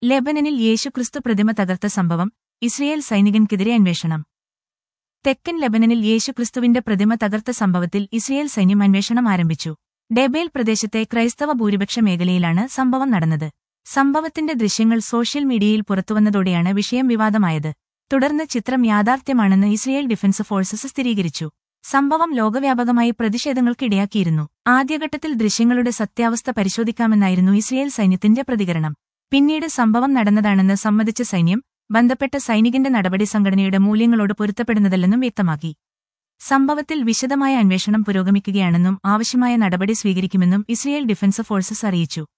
ലെബനനിൽ യേശുക്രിസ്തു പ്രതിമ തകർത്ത സംഭവം ഇസ്രയേൽ സൈനികൻക്കെതിരെ അന്വേഷണം തെക്കൻ ലെബനനിൽ യേശുക്രിസ്തുവിന്റെ പ്രതിമ തകർത്ത സംഭവത്തിൽ ഇസ്രയേൽ സൈന്യം അന്വേഷണം ആരംഭിച്ചു ഡെബേൽ പ്രദേശത്തെ ക്രൈസ്തവ ഭൂരിപക്ഷ മേഖലയിലാണ് സംഭവം നടന്നത് സംഭവത്തിന്റെ ദൃശ്യങ്ങൾ സോഷ്യൽ മീഡിയയിൽ പുറത്തുവന്നതോടെയാണ് വിഷയം വിവാദമായത് തുടർന്ന് ചിത്രം യാഥാർത്ഥ്യമാണെന്ന് ഇസ്രയേൽ ഡിഫൻസ് ഫോഴ്സസ് സ്ഥിരീകരിച്ചു സംഭവം ലോകവ്യാപകമായി പ്രതിഷേധങ്ങൾക്കിടയാക്കിയിരുന്നു ആദ്യഘട്ടത്തിൽ ദൃശ്യങ്ങളുടെ സത്യാവസ്ഥ പരിശോധിക്കാമെന്നായിരുന്നു ഇസ്രയേൽ സൈന്യത്തിന്റെ പ്രതികരണം പിന്നീട് സംഭവം നടന്നതാണെന്ന് സമ്മതിച്ച സൈന്യം ബന്ധപ്പെട്ട സൈനികന്റെ നടപടി സംഘടനയുടെ മൂല്യങ്ങളോട് പൊരുത്തപ്പെടുന്നതല്ലെന്നും വ്യക്തമാക്കി സംഭവത്തിൽ വിശദമായ അന്വേഷണം പുരോഗമിക്കുകയാണെന്നും ആവശ്യമായ നടപടി സ്വീകരിക്കുമെന്നും ഇസ്രയേൽ ഡിഫൻസ് ഫോഴ്സസ് അറിയിച്ചു